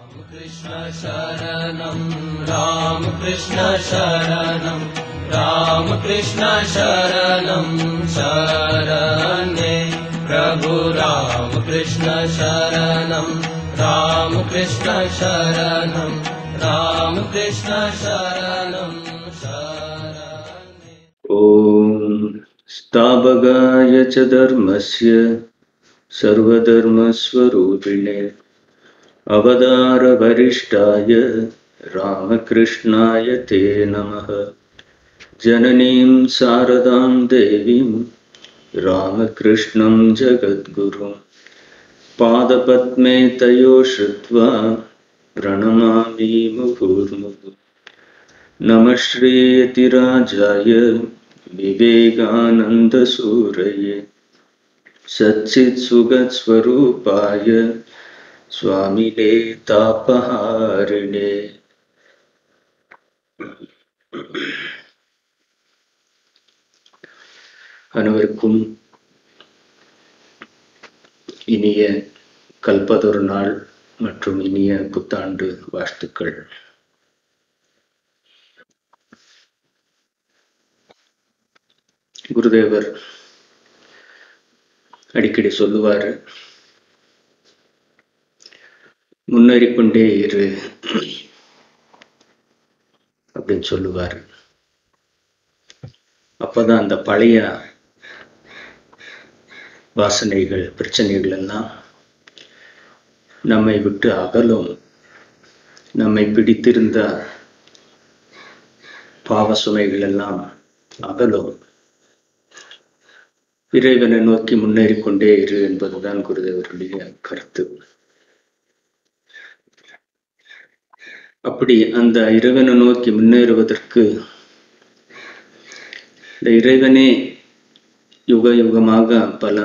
कृष्ण शरणं रामकृष्ण शरणं रामकृष्ण शरणं शरणे प्रभु रामकृष्ण शरणं रामकृष्ण शरणं रामकृष्ण शरणं शरणे ॐ स्थापकाय च धर्मस्य सर्वधर्मस्वरूपिणे अवतारवरिष्ठाय रामकृष्णाय ते नमः जननीं शारदां देवीं रामकृष्णं जगद्गुरुं पादपद्मे तयो श्रुत्वा प्रणमामि मुहुर्मुहुः नमः श्रीयतिराजाय विवेकानन्दसूरये सच्चित्सुखस्वरूपाय स्वामिने तापहारिणे அனைவருக்கும் இனிய கல்பதொரு நாள் மற்றும் இனிய புத்தாண்டு வாழ்த்துக்கள் குருதேவர் அடிக்கடி சொல்லுவார் முன்னேறிக்கொண்டே இரு அப்படின்னு சொல்லுவார் அப்பதான் அந்த பழைய வாசனைகள் பிரச்சனைகள் எல்லாம் நம்மை விட்டு அகலும் நம்மை பிடித்திருந்த பாவ சுமைகள் எல்லாம் அகலும் இறைவனை நோக்கி முன்னேறிக் கொண்டே இரு என்பதுதான் குருதேவருடைய கருத்து அப்படி அந்த இறைவனை நோக்கி முன்னேறுவதற்கு இந்த இறைவனே யுக யுகமாக பல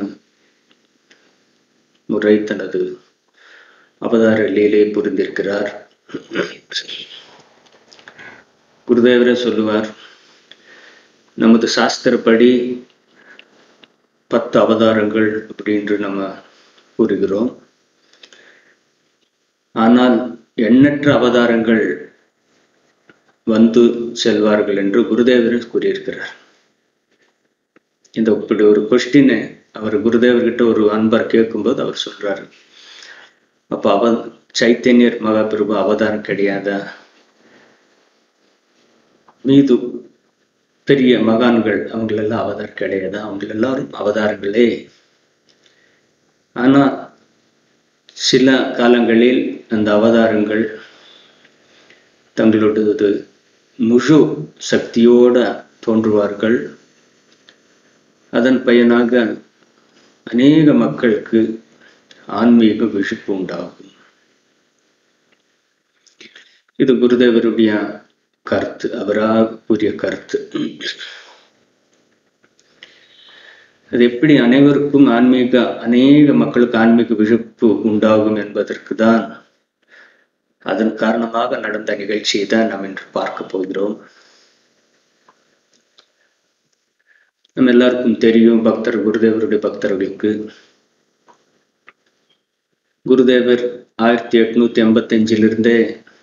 முறை தனது அவதார லீலை புரிந்திருக்கிறார் குருதேவரே சொல்லுவார் நமது சாஸ்திரப்படி பத்து அவதாரங்கள் அப்படின்று நம்ம கூறுகிறோம் ஆனால் எண்ணற்ற அவதாரங்கள் வந்து செல்வார்கள் என்று குருதேவர் கூறியிருக்கிறார் இந்த இப்படி ஒரு கொஸ்டினை அவர் குருதேவர்கிட்ட ஒரு அன்பர் கேட்கும்போது அவர் சொல்றாரு அப்ப அவ சைத்தன்யர் மகாபிரபு அவதாரம் கிடையாதா மீது பெரிய மகான்கள் அவங்களெல்லாம் அவதாரம் கிடையாது அவங்க எல்லாரும் அவதாரங்களே ஆனா சில காலங்களில் அந்த அவதாரங்கள் தங்களோடது முழு சக்தியோட தோன்றுவார்கள் அதன் பயனாக அநேக மக்களுக்கு ஆன்மீக விழிப்பு உண்டாகும் இது குருதேவருடைய கருத்து அவராக கூறிய கருத்து அது எப்படி அனைவருக்கும் ஆன்மீக அநேக மக்களுக்கு ஆன்மீக விழிப்பு உண்டாகும் என்பதற்கு தான் அதன் காரணமாக நடந்த நிகழ்ச்சியை தான் நாம் இன்று பார்க்க போகிறோம் நம்ம எல்லாருக்கும் தெரியும் பக்தர் குருதேவருடைய பக்தர்களுக்கு குருதேவர் ஆயிரத்தி எட்நூத்தி எண்பத்தி அஞ்சிலிருந்தே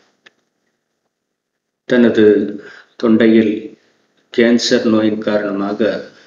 தனது தொண்டையில் கேன்சர் நோயின் காரணமாக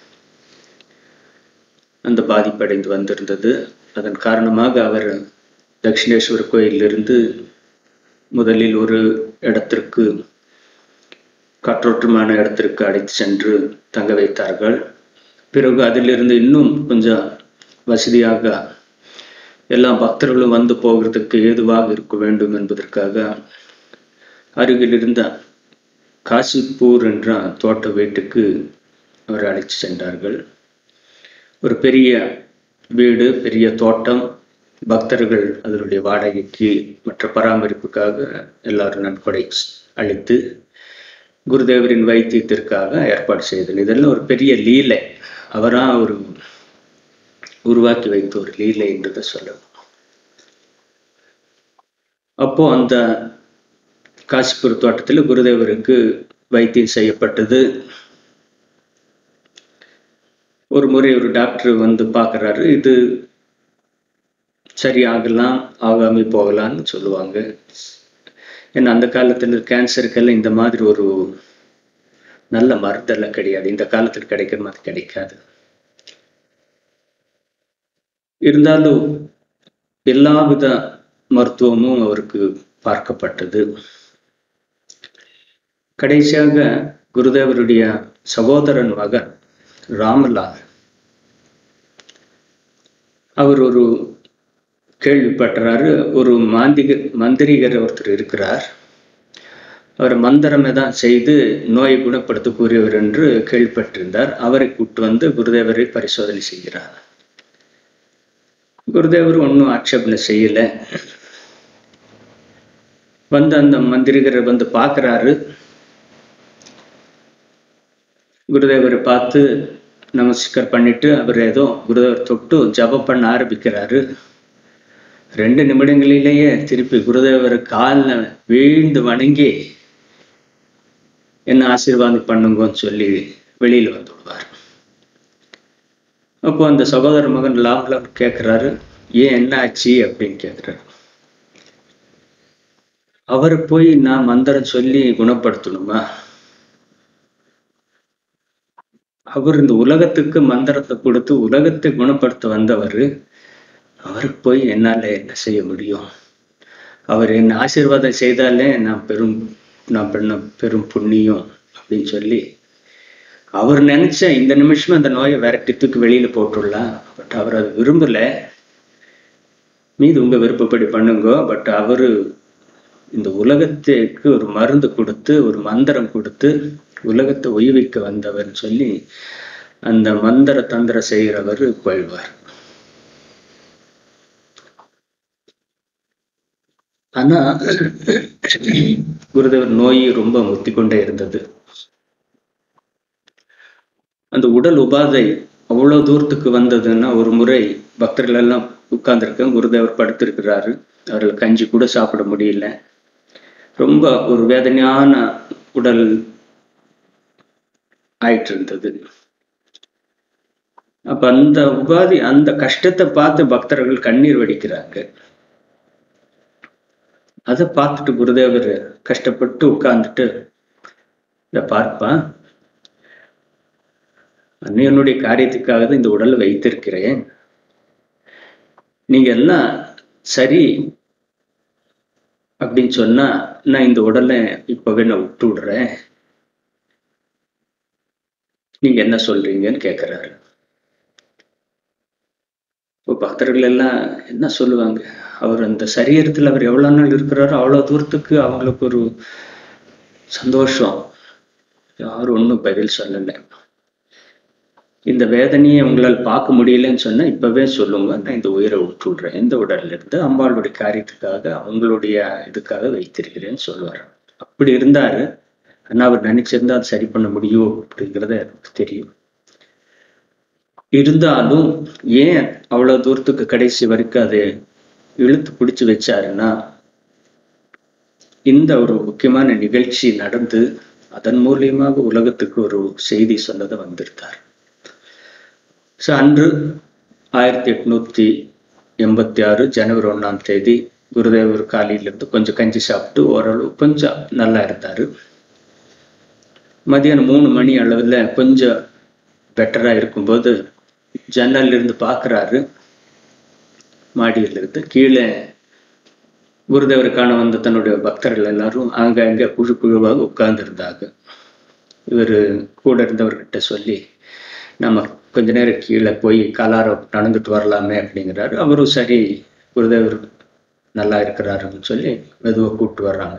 அந்த பாதிப்படைந்து வந்திருந்தது அதன் காரணமாக அவர் தட்சிணேஸ்வர கோயிலிருந்து முதலில் ஒரு இடத்திற்கு காற்றோட்டமான இடத்திற்கு அழைத்து சென்று தங்க வைத்தார்கள் பிறகு அதிலிருந்து இன்னும் கொஞ்சம் வசதியாக எல்லா பக்தர்களும் வந்து போகிறதுக்கு ஏதுவாக இருக்க வேண்டும் என்பதற்காக அருகில் இருந்த காசிப்பூர் என்ற தோட்ட வீட்டுக்கு அவர் அழைத்து சென்றார்கள் ஒரு பெரிய வீடு பெரிய தோட்டம் பக்தர்கள் அதனுடைய வாடகைக்கு மற்ற பராமரிப்புக்காக எல்லாரும் நன்கொடை அளித்து குருதேவரின் வைத்தியத்திற்காக ஏற்பாடு செய்தல் இதெல்லாம் ஒரு பெரிய லீலை அவரா ஒரு உருவாக்கி வைத்த ஒரு லீலை என்றதை சொல்லணும் அப்போ அந்த காசிபுர தோட்டத்தில் குருதேவருக்கு வைத்தியம் செய்யப்பட்டது ஒரு முறை ஒரு டாக்டர் வந்து பார்க்குறாரு இது சரி ஆகலாம் ஆகாம போகலாம்னு சொல்லுவாங்க ஏன்னா அந்த காலத்துல கேன்சருக்கெல்லாம் இந்த மாதிரி ஒரு நல்ல மருந்தெல்லாம் கிடையாது இந்த காலத்தில் கிடைக்கிற மாதிரி கிடைக்காது இருந்தாலும் எல்லாவித மருத்துவமும் அவருக்கு பார்க்கப்பட்டது கடைசியாக குருதேவருடைய சகோதரன் மகன் ராமலால் அவர் ஒரு கேள்விப்பட்டுறாரு ஒரு மாந்திகர் மந்திரிகர் ஒருத்தர் இருக்கிறார் அவர் மந்திரமே தான் செய்து நோயை குணப்படுத்தக்கூடியவர் என்று கேள்விப்பட்டிருந்தார் அவரை கூட்டு வந்து குருதேவரை பரிசோதனை செய்கிறார் குருதேவர் ஒன்றும் ஆட்சேபனை செய்யல வந்து அந்த மந்திரிகரை வந்து பார்க்குறாரு குருதேவரை பார்த்து நமஸ்கார் பண்ணிட்டு அவர் ஏதோ குருதேவர் தொட்டு ஜபம் பண்ண ஆரம்பிக்கிறாரு ரெண்டு நிமிடங்களிலேயே திருப்பி குருதேவர் காலில் வீழ்ந்து வணங்கி என்ன ஆசீர்வாதம் பண்ணுங்கன்னு சொல்லி வெளியில் வந்து விடுவார் அப்போ அந்த சகோதர மகன் லாப்ல கேட்குறாரு ஏன் என்ன ஆச்சு அப்படின்னு கேட்குறாரு அவரை போய் நான் மந்திரம் சொல்லி குணப்படுத்தணுமா அவர் இந்த உலகத்துக்கு மந்திரத்தை கொடுத்து உலகத்தை குணப்படுத்த வந்தவர் அவருக்கு போய் என்னால என்ன செய்ய முடியும் அவர் என்ன ஆசீர்வாதம் செய்தாலே நான் பெரும் நான் பண்ண பெரும் புண்ணியம் அப்படின்னு சொல்லி அவர் நினைச்ச இந்த நிமிஷம் அந்த நோயை விரட்டி தூக்கி வெளியில போட்டுடலாம் பட் அவர் அது விரும்பல மீது உங்க விருப்பப்படி பண்ணுங்க பட் அவரு இந்த உலகத்துக்கு ஒரு மருந்து கொடுத்து ஒரு மந்திரம் கொடுத்து உலகத்தை உய்விக்க வந்தவர்னு சொல்லி அந்த மந்திர தந்திர செய்கிறவர் கொள்வார் ஆனா குருதேவர் நோய் ரொம்ப முத்திக்கொண்டே இருந்தது அந்த உடல் உபாதை அவ்வளவு தூரத்துக்கு வந்ததுன்னா ஒரு முறை பக்தர்கள் எல்லாம் உட்கார்ந்துருக்கேன் குருதேவர் படுத்திருக்கிறாரு அவர்கள் கஞ்சி கூட சாப்பிட முடியல ரொம்ப ஒரு வேதனையான உடல் ஆயிட்டு இருந்தது அப்ப அந்த உபாதி அந்த கஷ்டத்தை பார்த்து பக்தர்கள் கண்ணீர் வடிக்கிறாங்க அதை பார்த்துட்டு குருதேவர் கஷ்டப்பட்டு உட்கார்ந்துட்டு இதை பார்ப்பா அன்னையனுடைய காரியத்துக்காக தான் இந்த உடலை வைத்திருக்கிறேன் நீங்க எல்லாம் சரி அப்படின்னு சொன்னா நான் இந்த உடலை இப்பவே நான் விட்டு விடுறேன் நீங்க என்ன சொல்றீங்கன்னு கேட்கிறாரு இப்போ பக்தர்கள் எல்லாம் என்ன சொல்லுவாங்க அவர் அந்த சரீரத்தில் அவர் எவ்வளோ நாள் இருக்கிறாரோ அவ்வளோ தூரத்துக்கு அவங்களுக்கு ஒரு சந்தோஷம் யாரும் ஒன்றும் பதில் சொல்லலை இந்த வேதனையை உங்களால் பார்க்க முடியலன்னு சொன்னா இப்பவே சொல்லுங்க நான் இந்த உயிரை விட்டு விடுறேன் இந்த உடல்ல இருந்து அம்பாளுடைய காரியத்துக்காக அவங்களுடைய இதுக்காக வைத்திருக்கிறேன்னு சொல்லுவார் அப்படி இருந்தாரு ஆனா அவர் நினைச்சிருந்தா அது சரி பண்ண முடியும் அப்படிங்கிறத எனக்கு தெரியும் இருந்தாலும் ஏன் அவ்வளவு தூரத்துக்கு கடைசி வரைக்கும் அதை இழுத்து பிடிச்சு வச்சாருன்னா இந்த ஒரு முக்கியமான நிகழ்ச்சி நடந்து அதன் மூலியமாக உலகத்துக்கு ஒரு செய்தி சொல்லதை வந்திருந்தார் ஸோ அன்று ஆயிரத்தி எட்நூத்தி எண்பத்தி ஆறு ஜனவரி ஒன்றாம் தேதி குருதேவர் காலையிலேருந்து கொஞ்சம் கஞ்சி சாப்பிட்டு ஓரளவு கொஞ்சம் நல்லா இருந்தார் மதியானம் மூணு மணி அளவில் கொஞ்சம் பெட்டராக இருக்கும்போது ஜன்னல்ல இருந்து பார்க்குறாரு மாடியிலிருந்து கீழே குருதேவரை காண வந்த தன்னுடைய பக்தர்கள் எல்லாரும் அங்கங்கே குழு குழுவாக உட்கார்ந்துருந்தாங்க இவர் கூட இருந்தவர்கிட்ட சொல்லி நம்ம கொஞ்ச நேரம் கீழே போய் கலாரம் நடந்துட்டு வரலாமே அப்படிங்கிறாரு அவரும் சரி குருதேவர் நல்லா இருக்கிறாருன்னு சொல்லி மெதுவாக கூப்பிட்டு வர்றாங்க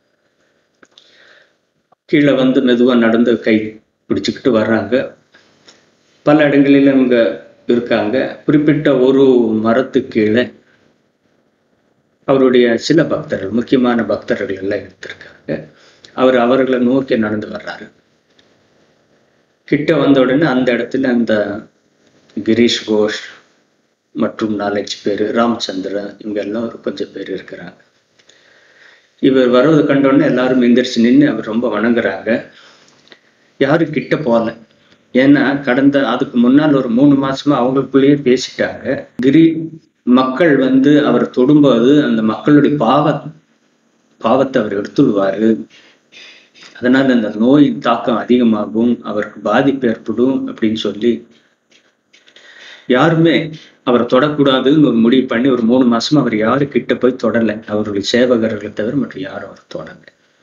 கீழே வந்து மெதுவாக நடந்து கை பிடிச்சிக்கிட்டு வர்றாங்க பல இடங்களில் அவங்க இருக்காங்க குறிப்பிட்ட ஒரு மரத்து கீழே அவருடைய சில பக்தர்கள் முக்கியமான பக்தர்கள் எல்லாம் எடுத்திருக்காங்க அவர் அவர்களை நோக்கி நடந்து வர்றாரு கிட்ட வந்த உடனே அந்த இடத்துல அந்த கிரீஷ் கோஷ் மற்றும் நாலஞ்சு பேர் ராமச்சந்திரன் இவங்க எல்லாம் ஒரு கொஞ்சம் பேர் இருக்கிறாங்க இவர் வருவது கண்டோடனே எல்லாரும் எந்திரிச்சு நின்று அவர் ரொம்ப வணங்குறாங்க யாரும் கிட்ட போகல ஏன்னா கடந்த அதுக்கு முன்னால் ஒரு மூணு மாசமா அவங்களுக்குள்ளேயே பேசிட்டாங்க கிரி மக்கள் வந்து அவர் தொடும்போது அந்த மக்களுடைய பாவ பாவத்தை அவர் எடுத்துடுவாரு அதனால அந்த நோயின் தாக்கம் அதிகமாகும் அவருக்கு பாதிப்பு ஏற்படும் அப்படின்னு சொல்லி யாருமே அவரை தொடக்கூடாதுன்னு ஒரு முடிவு பண்ணி ஒரு மூணு மாசமா அவர் யாரு கிட்ட போய் தொடலை அவருடைய சேவகர்களை தவிர மற்ற யாரும் அவர் தொடல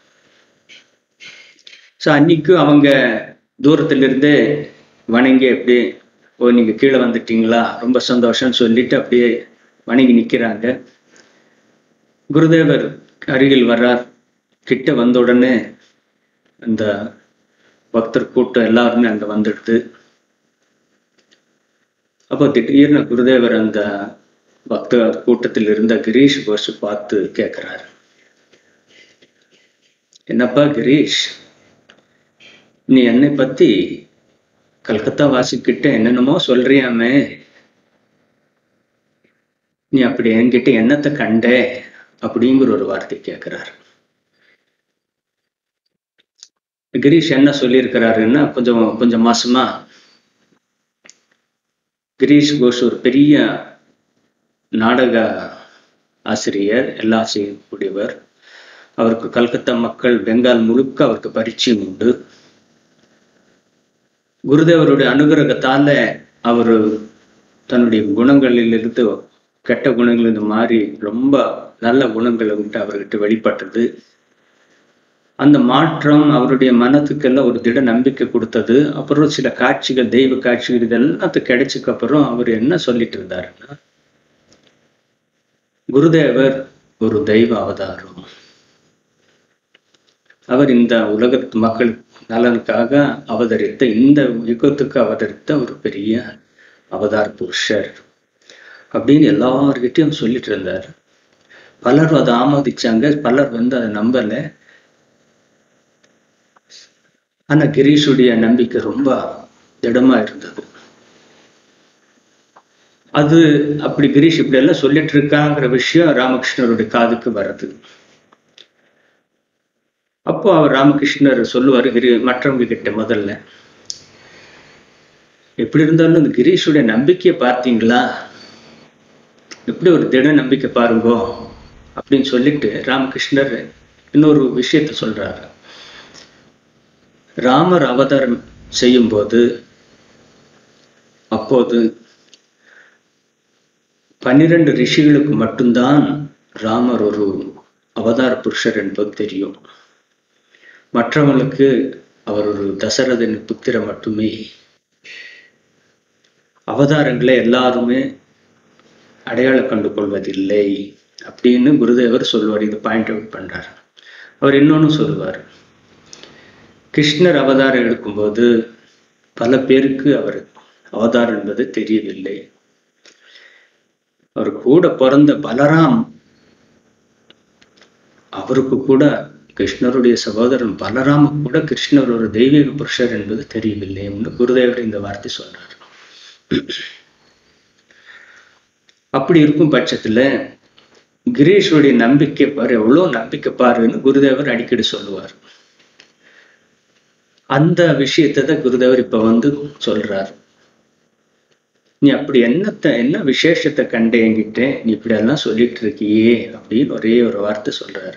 ஸோ அன்னைக்கு அவங்க தூரத்துல இருந்தே வணங்கி அப்படியே ஓ நீங்க கீழே வந்துட்டீங்களா ரொம்ப சந்தோஷம்னு சொல்லிட்டு அப்படியே வணங்கி நிக்கிறாங்க குருதேவர் அருகில் வர்றார் கிட்ட வந்த உடனே அந்த பக்தர் கூட்டம் எல்லாருமே அங்க வந்துடுது அப்போ திடீர்னு குருதேவர் அந்த பக்தர் கூட்டத்தில் இருந்த கிரீஷ் கோஷ் பார்த்து கேட்கிறாரு என்னப்பா கிரீஷ் நீ என்னை பத்தி கல்கத்தா வாசிக்கிட்ட என்னென்னமோ சொல்றியாமே நீ அப்படி என்கிட்ட என்னத்தை கண்ட அப்படிங்கிற ஒரு வார்த்தை கேட்கிறார் கிரீஷ் என்ன சொல்லியிருக்கிறாருன்னா கொஞ்சம் கொஞ்சம் மாசமா கிரீஷ் கோஷ் ஒரு பெரிய நாடக ஆசிரியர் எல்லா செய்யக்கூடியவர் அவருக்கு கல்கத்தா மக்கள் பெங்கால் முழுக்க அவருக்கு பரிச்சயம் உண்டு குருதேவருடைய அனுகிரகத்தால அவர் தன்னுடைய குணங்களிலிருந்து கெட்ட குணங்களிலிருந்து மாறி ரொம்ப நல்ல குணங்கள் வந்துட்டு அவர்கிட்ட வெளிப்பட்டது அந்த மாற்றம் அவருடைய மனத்துக்கெல்லாம் ஒரு திட நம்பிக்கை கொடுத்தது அப்புறம் சில காட்சிகள் தெய்வ காட்சிகள் இதெல்லாம் கிடைச்சதுக்கு அப்புறம் அவர் என்ன சொல்லிட்டு இருந்தாருன்னா குருதேவர் ஒரு தெய்வ அவதாரம் அவர் இந்த உலகத்து மக்கள் நலனுக்காக அவதரித்த இந்த யுகத்துக்கு அவதரித்த ஒரு பெரிய அவதார் புருஷர் அப்படின்னு எல்லார்கிட்டையும் சொல்லிட்டு இருந்தார் பலர் அதை ஆமோதிச்சாங்க பலர் வந்து அதை நம்பல ஆனா கிரீஷுடைய நம்பிக்கை ரொம்ப திடமா இருந்தது அது அப்படி கிரீஷ் இப்படி எல்லாம் சொல்லிட்டு இருக்காங்கிற விஷயம் ராமகிருஷ்ணருடைய காதுக்கு வருது அப்போ அவர் ராமகிருஷ்ணர் சொல்லுவாரு கிரி மற்றவங்க கிட்ட முதல்ல எப்படி இருந்தாலும் இந்த கிரீஷுடைய நம்பிக்கையை பார்த்தீங்களா எப்படி ஒரு திட நம்பிக்கை பாருங்கோ அப்படின்னு சொல்லிட்டு ராமகிருஷ்ணர் இன்னொரு விஷயத்த சொல்றாரு ராமர் அவதாரம் செய்யும்போது அப்போது பன்னிரண்டு ரிஷிகளுக்கு மட்டும்தான் ராமர் ஒரு அவதார புருஷர் என்பது தெரியும் மற்றவங்களுக்கு அவர் ஒரு தசரதன் புத்திர மட்டுமே அவதாரங்களை எல்லாருமே அடையாளம் கண்டு கொள்வதில்லை அப்படின்னு குருதேவர் சொல்லுவார் இது பாயிண்ட் அவுட் பண்றார் அவர் இன்னொன்னு சொல்லுவார் கிருஷ்ணர் அவதாரம் எடுக்கும்போது பல பேருக்கு அவர் அவதாரம் என்பது தெரியவில்லை அவர் கூட பிறந்த பலராம் அவருக்கு கூட கிருஷ்ணருடைய சகோதரன் பலராம கூட கிருஷ்ணர் ஒரு தெய்வீக புருஷர் என்பது தெரியவில்லை என்று குருதேவர் இந்த வார்த்தை சொல்றார் அப்படி இருக்கும் பட்சத்துல கிரீஷுடைய நம்பிக்கை பாரு எவ்வளவு நம்பிக்கை பாருன்னு குருதேவர் அடிக்கடி சொல்லுவார் அந்த விஷயத்தை தான் குருதேவர் இப்ப வந்து சொல்றார் நீ அப்படி என்னத்தை என்ன விசேஷத்தை கண்டு என்கிட்ட நீ இப்படி எல்லாம் சொல்லிட்டு இருக்கியே அப்படின்னு ஒரே ஒரு வார்த்தை சொல்றாரு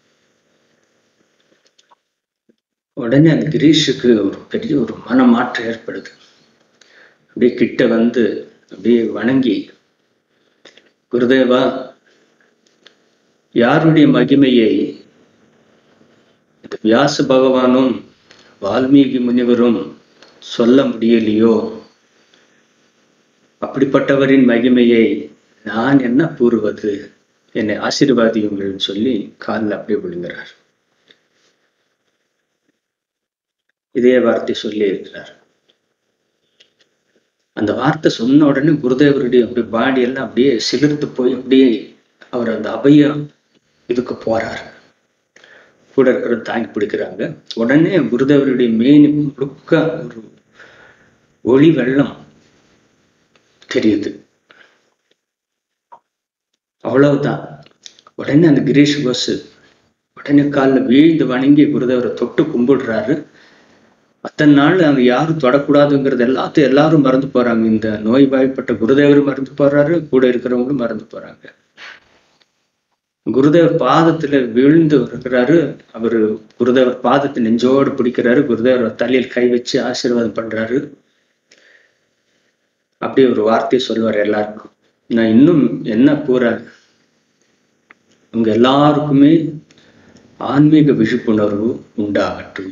உடனே அந்த கிரீஷுக்கு ஒரு பெரிய ஒரு மனமாற்றம் ஏற்படுது அப்படியே கிட்ட வந்து அப்படியே வணங்கி குருதேவா யாருடைய மகிமையை இந்த வியாச பகவானும் வால்மீகி முனிவரும் சொல்ல முடியலையோ அப்படிப்பட்டவரின் மகிமையை நான் என்ன கூறுவது என்னை ஆசீர்வாதியுங்கள் சொல்லி காலில் அப்படியே விழுங்குறார் இதே வார்த்தை சொல்லி இருக்கிறார் அந்த வார்த்தை சொன்ன உடனே குருதேவருடைய அப்படி பாடி எல்லாம் அப்படியே சிலிர்த்து போய் அப்படியே அவர் அந்த அபயம் இதுக்கு போறார் கூட இருக்கிறத தாங்கி பிடிக்கிறாங்க உடனே குருதேவருடைய மேனி முழுக்க ஒரு ஒளி வெள்ளம் தெரியுது அவ்வளவுதான் உடனே அந்த கிரீஷ் பஸ் உடனே காலில் வீழ்ந்து வணங்கி குருதேவரை தொட்டு கும்பிடுறாரு அத்தனை நாள் அவங்க யாரும் தொடக்கூடாதுங்கிறது எல்லாத்தையும் எல்லாரும் மறந்து போறாங்க இந்த நோய்வாய்ப்பட்ட குருதேவரும் மறந்து போறாரு கூட இருக்கிறவங்களும் மறந்து போறாங்க குருதேவர் பாதத்துல விழுந்து இருக்கிறாரு அவரு குருதேவர் பாதத்தை நெஞ்சோடு பிடிக்கிறாரு குருதேவர் தலையில் கை வச்சு ஆசீர்வாதம் பண்றாரு அப்படி ஒரு வார்த்தையை சொல்லுவார் எல்லாருக்கும் நான் இன்னும் என்ன கூறேன் உங்க எல்லாருக்குமே ஆன்மீக விழிப்புணர்வு உண்டாகட்டும்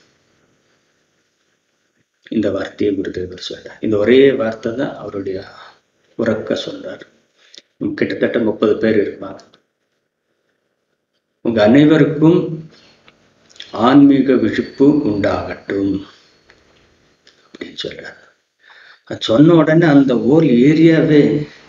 இந்த வார்த்தையை குருதேவர் சொல்றார் இந்த ஒரே வார்த்தை தான் அவருடைய உறக்க சொல்றார் கிட்டத்தட்ட முப்பது பேர் இருப்பாங்க உங்க அனைவருக்கும் ஆன்மீக விழிப்பு உண்டாகட்டும் அப்படின்னு சொல்றாரு அது சொன்ன உடனே அந்த ஓல் ஏரியாவே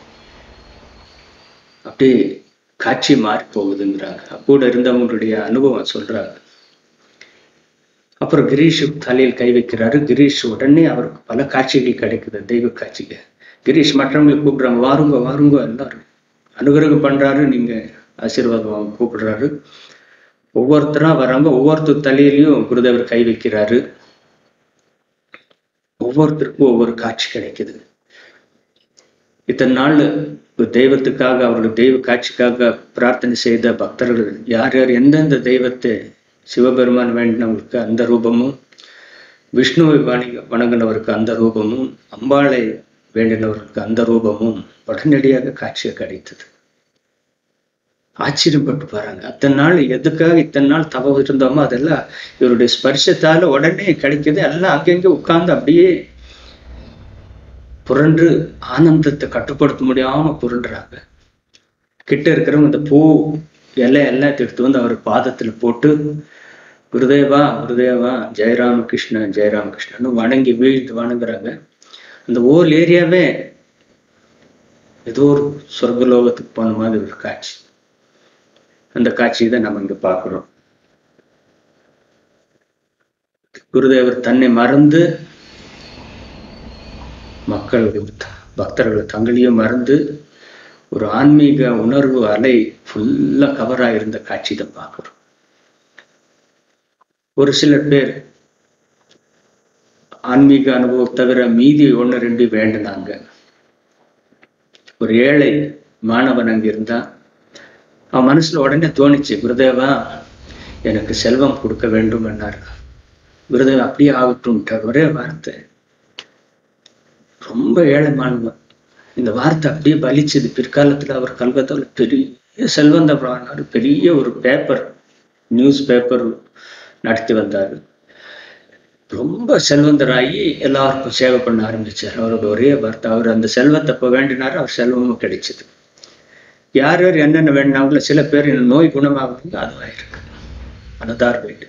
அப்படியே காட்சி மாறி போகுதுங்கிறாங்க கூட இருந்தவங்களுடைய அனுபவம் சொல்றாங்க அப்புறம் கிரீஷ் தலையில் கை வைக்கிறாரு கிரீஷ் உடனே அவருக்கு பல காட்சிகள் கிடைக்குது தெய்வ காட்சிகள் கிரீஷ் மற்றவங்களை கூப்பிடுறாங்க வாருங்க வாருங்க எல்லாரும் அனுகிரகம் பண்றாரு நீங்க ஆசீர்வாதம் வாங்க கூப்பிடுறாரு ஒவ்வொருத்தரா வராங்க ஒவ்வொருத்தர் தலையிலையும் குருதேவர் கை வைக்கிறாரு ஒவ்வொருத்தருக்கும் ஒவ்வொரு காட்சி கிடைக்குது இத்தனை நாள் தெய்வத்துக்காக அவருடைய தெய்வ காட்சிக்காக பிரார்த்தனை செய்த பக்தர்கள் யார் யார் எந்தெந்த தெய்வத்தை சிவபெருமான் வேண்டினவங்களுக்கு அந்த ரூபமும் விஷ்ணுவை வணங்க வணங்கினவருக்கு அந்த ரூபமும் அம்பாளை வேண்டினவருக்கு அந்த ரூபமும் உடனடியாக காட்சியை கிடைத்தது ஆச்சரியப்பட்டு பாருங்க அத்தனை நாள் எதுக்காக இத்தனை நாள் தவம் இருந்தோமோ அதெல்லாம் இவருடைய ஸ்பர்ஷத்தால உடனே கிடைக்குது எல்லாம் அங்கங்க உட்கார்ந்து அப்படியே புரண்டு ஆனந்தத்தை கட்டுப்படுத்த முடியாம புரண்டுறாங்க கிட்ட இருக்கிறவங்க இந்த பூ இலை எல்லாம் எடுத்து வந்து அவர் பாதத்துல போட்டு குருதேவா குருதேவா ஜெயராம கிருஷ்ணன் ஜெயராம கிருஷ்ணன் வணங்கி வீழ்ந்து வணங்குறாங்க அந்த ஓல் ஏரியாவே ஏதோ ஒரு சொர்க்கலோகத்துக்கு போன மாதிரி ஒரு காட்சி அந்த காட்சியை தான் நம்ம இங்க பார்க்கிறோம் குருதேவர் தன்னை மறந்து மக்கள் பக்தர்கள் தங்களையும் மறந்து ஒரு ஆன்மீக உணர்வு அலை ஃபுல்லா கவரா இருந்த காட்சி தான் பார்க்கிறோம் ஒரு சில பேர் ஆன்மீக அனுபவம் தவிர மீதி ஒன்று ரெண்டு வேண்டினாங்க ஒரு ஏழை மாணவன் அங்க இருந்தா அவன் மனசுல உடனே தோணுச்சு குருதேவா எனக்கு செல்வம் கொடுக்க வேண்டும் என்னார் குருதேவா அப்படியே ஆகட்டும் ஒரே வார்த்தை ரொம்ப ஏழை மாணவன் இந்த வார்த்தை அப்படியே பலிச்சது பிற்காலத்துல அவர் கல்கத்தாவில் பெரிய செல்வந்தவரானார் பெரிய ஒரு பேப்பர் நியூஸ் பேப்பர் நடத்தி வந்தார் ரொம்ப செல்வந்தராகி எல்லாருக்கும் சேவை பண்ண ஆரம்பிச்சார் அவரோட ஒரே வார்த்தை அவர் அந்த செல்வத்தை இப்போ வேண்டினாரு அவர் செல்வமும் கிடைச்சது யார் யார் என்னென்ன வேணாங்களோ சில பேர் இந்த நோய் குணமாகுதுங்க அதுவாக இருக்கு அனதார் வீடு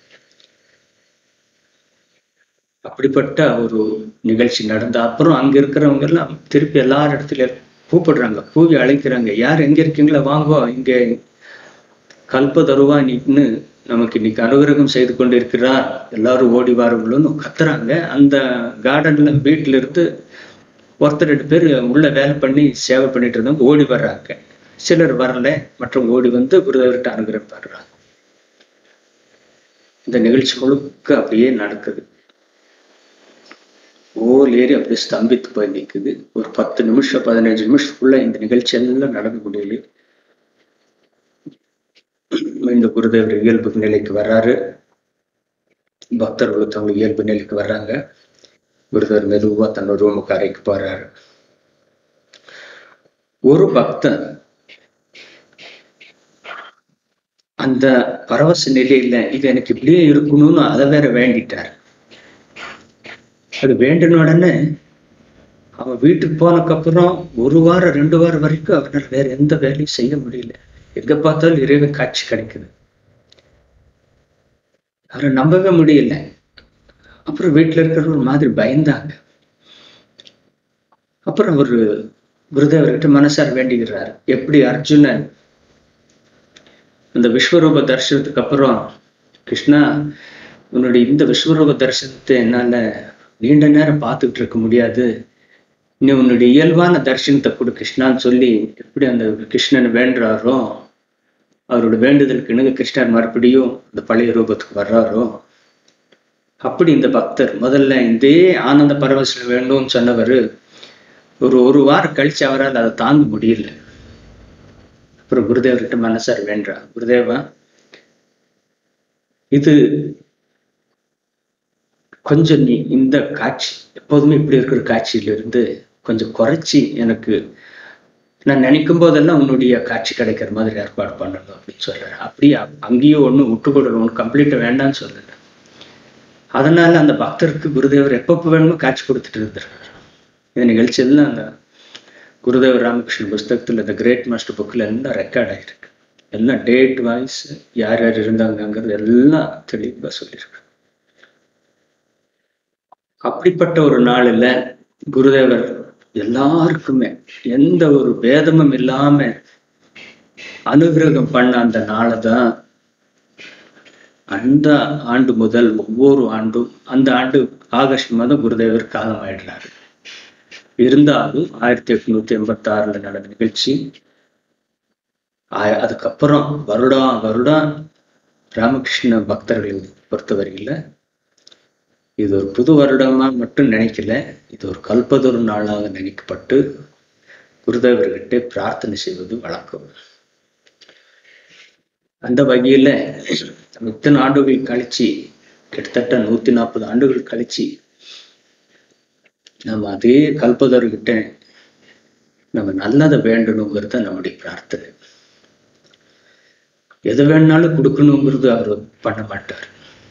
அப்படிப்பட்ட ஒரு நிகழ்ச்சி நடந்த அப்புறம் அங்க இருக்கிறவங்க எல்லாம் திருப்பி எல்லார் இடத்துல கூப்பிடுறாங்க கூவி அழைக்கிறாங்க யார் எங்க இருக்கீங்களா வாங்கோ இங்க கல்பதருவா நின்னு நமக்கு இன்னைக்கு அனுகிரகம் செய்து கொண்டிருக்கிறார் எல்லாரும் ஓடி வாருங்களோன்னு கத்துறாங்க அந்த கார்டன்ல வீட்டுல இருந்து ஒருத்தர் ரெண்டு பேர் உள்ள வேலை பண்ணி சேவை பண்ணிட்டு இருந்தவங்க ஓடி வர்றாங்க சிலர் வரல மற்றும் ஓடி வந்து குருதேவர்கிட்ட அனுகிரகம் பண்றாங்க இந்த நிகழ்ச்சி முழுக்க அப்படியே நடக்குது ஓல் ஏறி அப்படியே ஸ்தம்பித்து போய் நிற்குது ஒரு பத்து நிமிஷம் பதினஞ்சு நிமிஷத்துக்குள்ள இந்த நிகழ்ச்சி எல்லாம் நடக்க முடியல மீண்டும் குருதேவர் இயல்பு நிலைக்கு வர்றாரு பக்தர்கள் தங்க இயல்பு நிலைக்கு வர்றாங்க குருதேவர் மெதுவா தன்னோட ரூமுக்கு அறைக்கு போறாரு ஒரு பக்தன் அந்த பரவச நிலையில இது எனக்கு இப்படியே இருக்கணும்னு அதை வேற வேண்டிட்டார் அது வேண்டின உடனே அவன் வீட்டுக்கு போனதுக்கப்புறம் ஒரு வாரம் ரெண்டு வாரம் வரைக்கும் அவனால் வேற எந்த வேலையும் செய்ய முடியல எங்க பார்த்தாலும் இறைவன் காட்சி கிடைக்குது அவரை நம்பவே முடியல அப்புறம் வீட்டுல இருக்கிற ஒரு மாதிரி பயந்தாங்க அப்புறம் அவர் குருதேவர்கிட்ட மனசார் வேண்டிக்கிறார் எப்படி அர்ஜுனன் அந்த விஸ்வரூப தரிசனத்துக்கு அப்புறம் கிருஷ்ணா உன்னுடைய இந்த விஸ்வரூப தரிசனத்தை என்னால நீண்ட நேரம் பார்த்துக்கிட்டு இருக்க முடியாது நீ உன்னுடைய இயல்பான தரிசனத்தை கொடு கிருஷ்ணான்னு சொல்லி எப்படி அந்த கிருஷ்ணனை வேண்டுறாரோ அவரோட வேண்டுதலுக்கு இணங்க கிருஷ்ணர் மறுபடியும் அந்த பழைய ரூபத்துக்கு வர்றாரோ அப்படி இந்த பக்தர் முதல்ல இதே ஆனந்த பரவசில் வேண்டும்னு சொன்னவர் ஒரு ஒரு வாரம் கழிச்சு அவரால் அதை தாங்க முடியல அப்புறம் குருதேவர்கிட்ட மனசார் வேண்டா குருதேவா இது கொஞ்சம் நீ இந்த காட்சி எப்போதுமே இப்படி இருக்கிற காட்சியிலிருந்து கொஞ்சம் குறைச்சி எனக்கு நான் நினைக்கும் போதெல்லாம் உன்னுடைய காட்சி கிடைக்கிற மாதிரி ஏற்பாடு பண்ணணும் அப்படின்னு சொல்றேன் அப்படியே அ- அங்கேயும் ஒன்றும் விட்டு கொடுக்கணும் ஒன்று கம்ப்ளீட்டாக வேண்டாம்னு சொல்றேன் அதனால அந்த பக்தருக்கு குருதேவர் எப்பப்போ வேணுமோ காட்சி கொடுத்துட்டு இருந்திருக்காரு இந்த நிகழ்ச்சியெல்லாம் அந்த குருதேவர் ராமகிருஷ்ண புஸ்தகத்தில் இந்த கிரேட் மாஸ்டர் புக்கில் எல்லாம் ரெக்கார்ட் ஆகிருக்கு எல்லாம் டேட் வைஸ் யார் யார் இருந்தாங்கங்கிறது எல்லாம் தெளிவாக சொல்லியிருக்கு அப்படிப்பட்ட ஒரு நாளில் குருதேவர் எல்லாருக்குமே எந்த ஒரு பேதமும் இல்லாம அனுகிரகம் பண்ண அந்த நாளை தான் அந்த ஆண்டு முதல் ஒவ்வொரு ஆண்டும் அந்த ஆண்டு ஆகஸ்ட் மாதம் குருதேவர் காலம் ஆயிடுறாரு இருந்தாலும் ஆயிரத்தி எட்நூத்தி எண்பத்தி ஆறுல நடந்த நிகழ்ச்சி ஆய- அதுக்கப்புறம் வருடம் வருடம் ராமகிருஷ்ண பக்தர்களை பொறுத்தவரையில இது ஒரு புது வருடமா மட்டும் நினைக்கல இது ஒரு கல்பதொரு நாளாக நினைக்கப்பட்டு குருதேவர்கிட்ட பிரார்த்தனை செய்வது வழக்கம் அந்த வகையில நம்ம இத்தனை ஆண்டுகள் கழிச்சு கிட்டத்தட்ட நூத்தி நாற்பது ஆண்டுகள் கழிச்சு நம்ம அதே கல்பதர்கிட்ட நம்ம நல்லதை வேண்டணுங்கிறது தான் நம்முடைய பிரார்த்தனை எது வேணாலும் கொடுக்கணுங்கிறது அவர் பண்ண மாட்டார்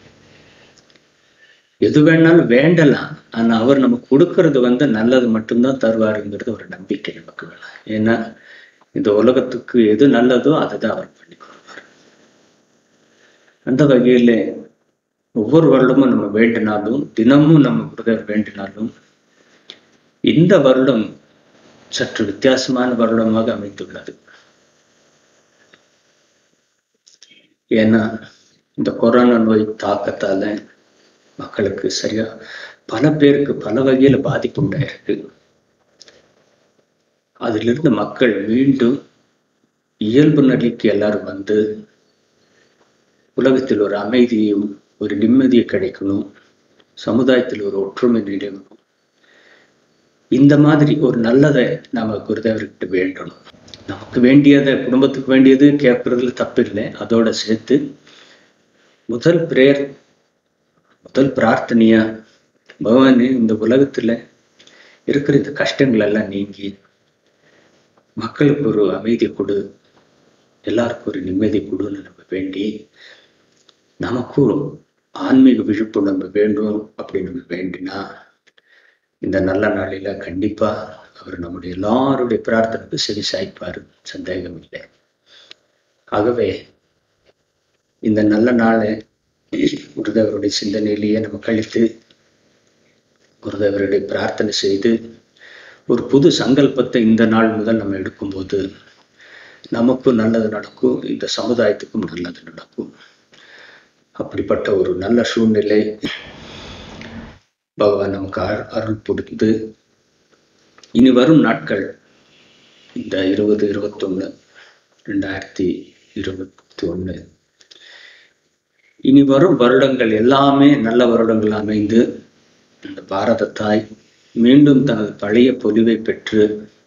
எது வேணாலும் வேண்டலாம் ஆனா அவர் நமக்கு கொடுக்கறது வந்து நல்லது மட்டும்தான் தருவாருங்கிறது ஒரு நம்பிக்கை நமக்கு வேணும் ஏன்னா இந்த உலகத்துக்கு எது நல்லதோ அதை தான் அவர் பண்ணி கொடுப்பார் அந்த வகையில ஒவ்வொரு வருடமும் நம்ம வேண்டினாலும் தினமும் நம்ம குருதேவர் வேண்டினாலும் இந்த வருடம் சற்று வித்தியாசமான வருடமாக அமைந்துள்ளது ஏன்னா இந்த கொரோனா நோய் தாக்கத்தால மக்களுக்கு சரியா பல பேருக்கு பல வகையில பாதிப்பு உண்டாயிருக்கு அதிலிருந்து மக்கள் மீண்டும் இயல்பு நிலைக்கு எல்லாரும் வந்து உலகத்தில் ஒரு அமைதியும் ஒரு நிம்மதியை கிடைக்கணும் சமுதாயத்தில் ஒரு ஒற்றுமை நிலவணும் இந்த மாதிரி ஒரு நல்லதை நாம குருதேவர்கிட்ட வேண்டணும் நமக்கு வேண்டியதை குடும்பத்துக்கு வேண்டியது கேட்கறதுல தப்பில்லை அதோட சேர்த்து முதல் பிரேயர் முதல் பிரார்த்தனையா பகவானே இந்த உலகத்துல இருக்கிற இந்த கஷ்டங்கள் எல்லாம் நீங்கி மக்களுக்கு ஒரு அமைதி கொடு எல்லாருக்கும் ஒரு நிம்மதி கொடுன்னு நம்ம வேண்டி நமக்கும் ஆன்மீக விழிப்புணர்வு வேண்டும் அப்படின்னு நம்ம வேண்டினா இந்த நல்ல நாளில கண்டிப்பா அவர் நம்முடைய எல்லாருடைய பிரார்த்தனைக்கு செவி சாய்ப்பாரு சந்தேகம் இல்லை ஆகவே இந்த நல்ல நாளை குருதேவருடைய சிந்தனையிலேயே நம்ம கழித்து குருதேவருடைய பிரார்த்தனை செய்து ஒரு புது சங்கல்பத்தை இந்த நாள் முதல் நம்ம எடுக்கும்போது நமக்கும் நல்லது நடக்கும் இந்த சமுதாயத்துக்கும் நல்லது நடக்கும் அப்படிப்பட்ட ஒரு நல்ல சூழ்நிலை பகவான் நமக்கு அரு- அருள் கொடுத்து இனி வரும் நாட்கள் இந்த இருபது இருபத்தொன்னு ரெண்டாயிரத்தி இருபத்தி ஒன்று இனி வரும் வருடங்கள் எல்லாமே நல்ல வருடங்கள் அமைந்து இந்த பாரத தாய் மீண்டும் தனது பழைய பொலிவை பெற்று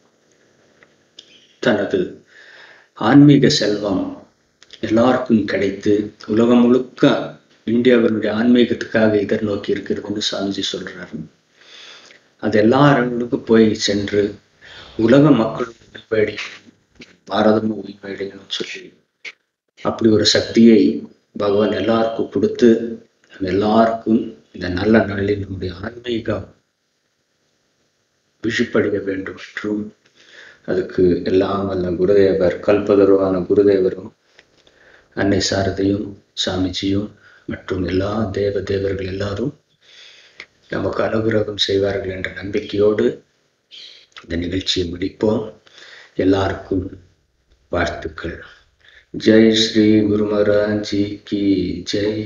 தனது ஆன்மீக செல்வம் எல்லாருக்கும் கிடைத்து உலகம் முழுக்க இந்தியாவினுடைய ஆன்மீகத்துக்காக எதிர்நோக்கி இருக்கிறதுன்னு சாமிஜி சொல்றாரு அது எல்லா இடங்களுக்கும் போய் சென்று உலக மக்கள் உயிர்வேடி பாரதமும் உயிர்வேடையணும்னு சொல்லி அப்படி ஒரு சக்தியை பகவான் எல்லாருக்கும் கொடுத்து நம்ம எல்லாருக்கும் இந்த நல்ல நாளில் நம்முடைய ஆன்மீகம் விழிப்படைய வேண்டும் என்றும் அதுக்கு எல்லாம் வல்ல குருதேவர் கல்பதருவான குருதேவரும் அன்னை சாரதையும் சாமிஜியும் மற்றும் எல்லா தேவ தேவர்கள் எல்லாரும் நமக்கு அனுகிரகம் செய்வார்கள் என்ற நம்பிக்கையோடு இந்த நிகழ்ச்சியை முடிப்போம் எல்லாருக்கும் வாழ்த்துக்கள் ஜெய் ஸ்ரீ குரு மகாராஜ் ஜி கி ஜெய்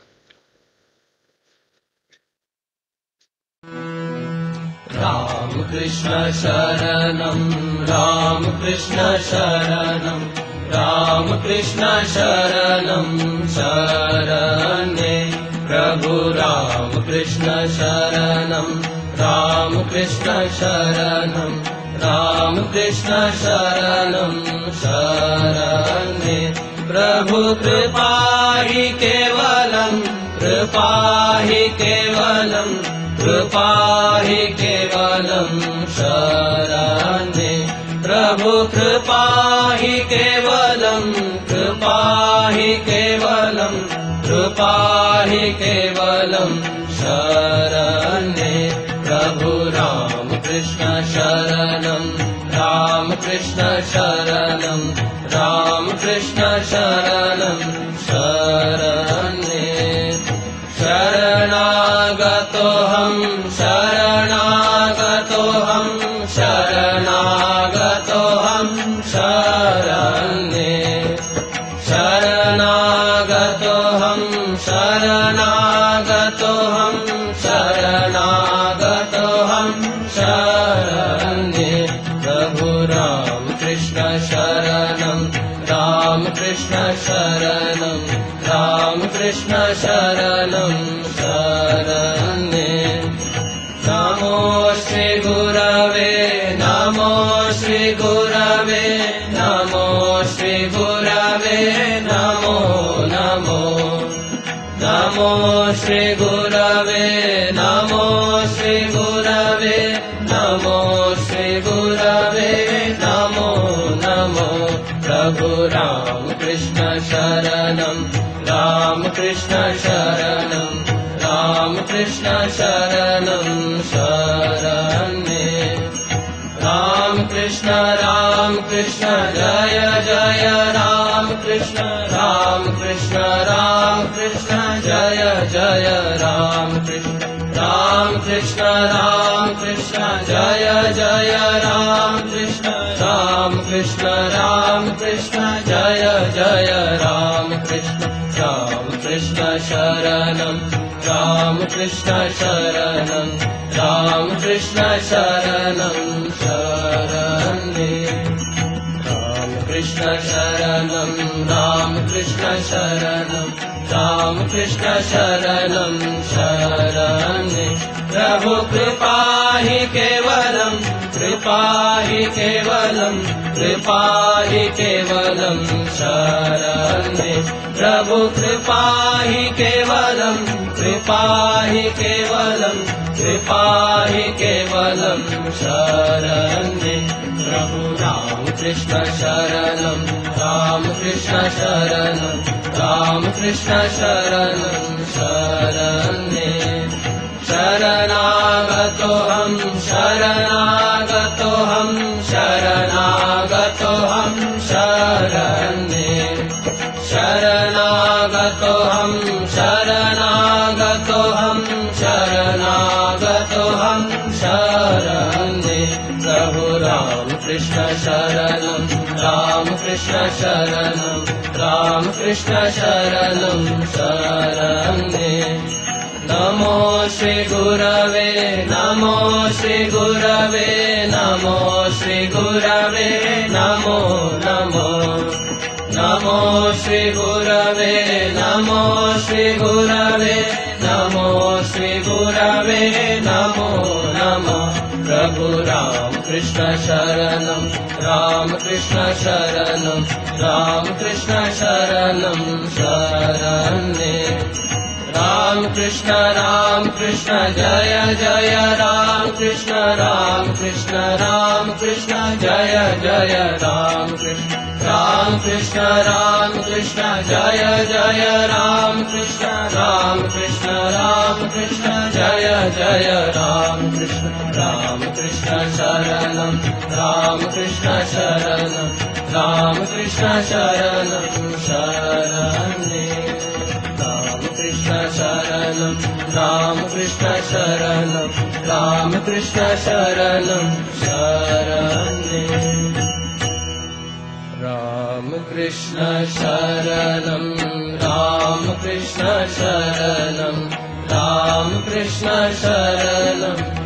राम कृष्ण शरणं राम कृष्ण शरणं राम कृष्ण शरणं शरणे प्रभु प्रभु राम कृष्ण शरणं राम कृष्ण शरणं राम कृष्ण शरणं शरणे प्रभु कृपा हि केवलं कृपा हि केवलं कृपा हि केवलं शरणे प्रभु कृपा हि केवलं कृपा हि केवलं कृपा हि केवलं शरणे प्रभु राम कृष्ण शरणं राम कृष्ण शरणं राम कृष्ण शरणं शरणे शरणागतोऽहं शरणागतोऽहं शरणागतोऽहं शरण्ये शरणागतोऽहं शरणागतोऽहं शरणागतोऽहं शरण्ये प्रभु राम कृष्ण शरणं राम कृष्ण शरणं राम कृष्ण शरणं शरण्ये नमो श्री गुरवे नमो श्री गुरवे नमो श्री गुरवे नमो नमो नमो श्री गुरवे नमो श्री गुरवे नमो श्री गुरवे नमो नमो प्रभु राम कृष्ण शरणं राम कृष्ण शरणं राम कृष्ण शरणं शरण्ये राम कृष्ण राम कृष्ण जय जय राम कृष्ण राम कृष्ण राम कृष्ण जय जय राम कृष्ण राम कृष्ण राम कृष्ण जय जय राम कृष्ण राम कृष्ण राम कृष्ण जय जय राम कृष्ण राम कृष्ण शरणं राम कृष्ण शरणं राम कृष्ण शरणं शरण्ये राम कृष्ण शरणं राम कृष्ण शरणं राम कृष्ण शरणं शरण्ये प्रभु कृपा हि केवलं कृपा हि केवलं कृपा हि केवलं शरण्ये प्रभु कृपा हि केवलं कृपा हि केवलं कृपा हि केवलं शरण्ये प्रभु राम कृष्ण शरणं राम कृष्ण शरणं राम कृष्ण शरणं शरण्ये शरणागतोऽहं शरणागतोऽहं शरणागतोऽहं शरण्ये शरणागतोऽहं शरणागतोऽहं शरणागतोऽहं शरण्ये प्रभु राम कृष्ण शरणं राम कृष्ण शरणं राम कृष्ण शरणं शरण्ये नमो श्री गुरवे नमो श्री गुरवे नमो श्री गुरवे नमो नमो नमो श्री गुरवे नमो श्री गुरवे नमो श्री गुरवे नमो नमो प्रभु राम कृष्ण शरणं राम कृष्ण शरणं राम कृष्ण शरणं शरण्ये राम कृष्ण राम कृष्ण जय जय राम कृष्ण राम कृष्ण राम कृष्ण जय जय राम कृष्ण राम कृष्ण राम कृष्ण जय जय राम कृष्ण राम कृष्ण राम कृष्ण जय जय राम कृष्ण राम कृष्ण शरणं राम कृष्ण शरणं राम कृष्ण शरणं शरण्ये राम कृष्ण शरणं राम कृष्ण शरणं राम कृष्ण शरणं शरण्ये राम कृष्ण शरणं राम कृष्ण शरणं राम कृष्ण शरणं